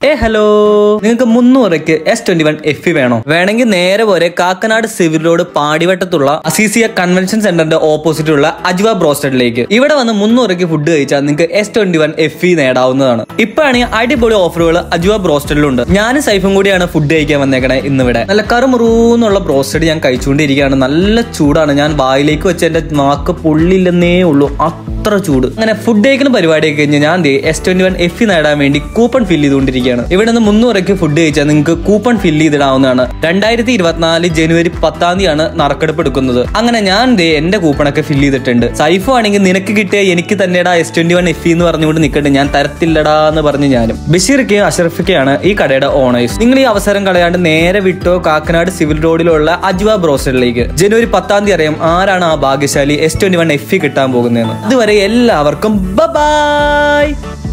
ഏ ഹലോ നിങ്ങൾക്ക് മുന്നൂറയ്ക്ക് എസ് ട്വന്റി വൺ എഫ് വേണോ വേണമെങ്കിൽ നേരെ പോലെ കാക്കനാട് സിവിൽ റോഡ് പാടിവട്ടത്തുള്ള അസീസിയ കൺവെൻഷൻ സെന്ററിന്റെ ഓപ്പോസിറ്റുള്ള അജ്വ ബ്രോസ്റ്റഡിലേക്ക് ഇവിടെ വന്ന് മുന്നൂറയ്ക്ക് ഫുഡ് കഴിച്ചാൽ നിങ്ങൾക്ക് എസ് ട്വന്റി വൺ എഫ് നേടാവുന്നതാണ് ഇപ്പോഴാണെങ്കിൽ അടിപൊളി ഓഫറുകൾ അജ്വ ബ്രോസ്റ്റഡിലുണ്ട് ഞാനും സൈഫും കൂടിയാണ് ഫുഡ് കഴിക്കാൻ വന്നേക്കണേ ഇന്നിവിടെ നല്ല കറുമുറൂന്നുള്ള ബ്രോസ്റ്റഡ് ഞാൻ കഴിച്ചുകൊണ്ടിരിക്കുകയാണ് നല്ല ചൂടാണ് ഞാൻ വായിലേക്ക് വെച്ച എന്റെ നാക്ക് പൊള്ളില്ലെന്നേ ഉള്ളൂ അത്ര ചൂട് അങ്ങനെ ഫുഡ് കഴിക്കുന്ന പരിപാടിയൊക്കെ കഴിഞ്ഞ് ഞാൻ ദേ എസ് ട്വന്റി വൺ എഫ് നേടാൻ വേണ്ടി കൂപ്പൺ ഫില്ല് ചെയ്തുകൊണ്ടിരിക്കുകയാണ് ഇവിടെ നിന്ന് മുന്നൂറയ്ക്ക് ഫുഡ് കഴിച്ചാൽ നിങ്ങൾക്ക് കൂപ്പൺ ഫില്ല് ചെയ്തിടാവുന്നതാണ് രണ്ടായിരത്തി ഇരുപത്തിനാല് ജനുവരി പത്താം തീയതിയാണ് നറുക്കെടുപ്പ് എടുക്കുന്നത് അങ്ങനെ ഞാൻ ദേ എന്റെ കൂപ്പണൊക്കെ ഫില്ല് ചെയ്തിട്ടുണ്ട് സൈഫോ ആണെങ്കിൽ നിനക്ക് കിട്ടിയ എനിക്ക് തന്നെടാ എസ് ട്വന്റി വൺ എഫ് എന്ന് പറഞ്ഞുകൊണ്ട് നിൽക്കട്ടെ ഞാൻ തരത്തില്ലടാ എന്ന് പറഞ്ഞ് ഞാനും ബഷീർക്കയും അഷറഫിക്കയാണ് ഈ കടയുടെ ഓണേഴ്സ് നിങ്ങൾ ഈ അവസരം കളയാണ്ട് നേരെ വിട്ടോ കാക്കനാട് സിവിൽ റോഡിലുള്ള അജ്വ ബ്രോസ്റ്ററിലേക്ക് ജനുവരി പത്താം തീയതി അറിയാം ആരാണ് ആ ഭാഗ്യശാലി എസ് ട്വന്റി വൺ എഫ് കിട്ടാൻ പോകുന്നതെന്ന് ഇതുവരെ എല്ലാവർക്കും ബൈ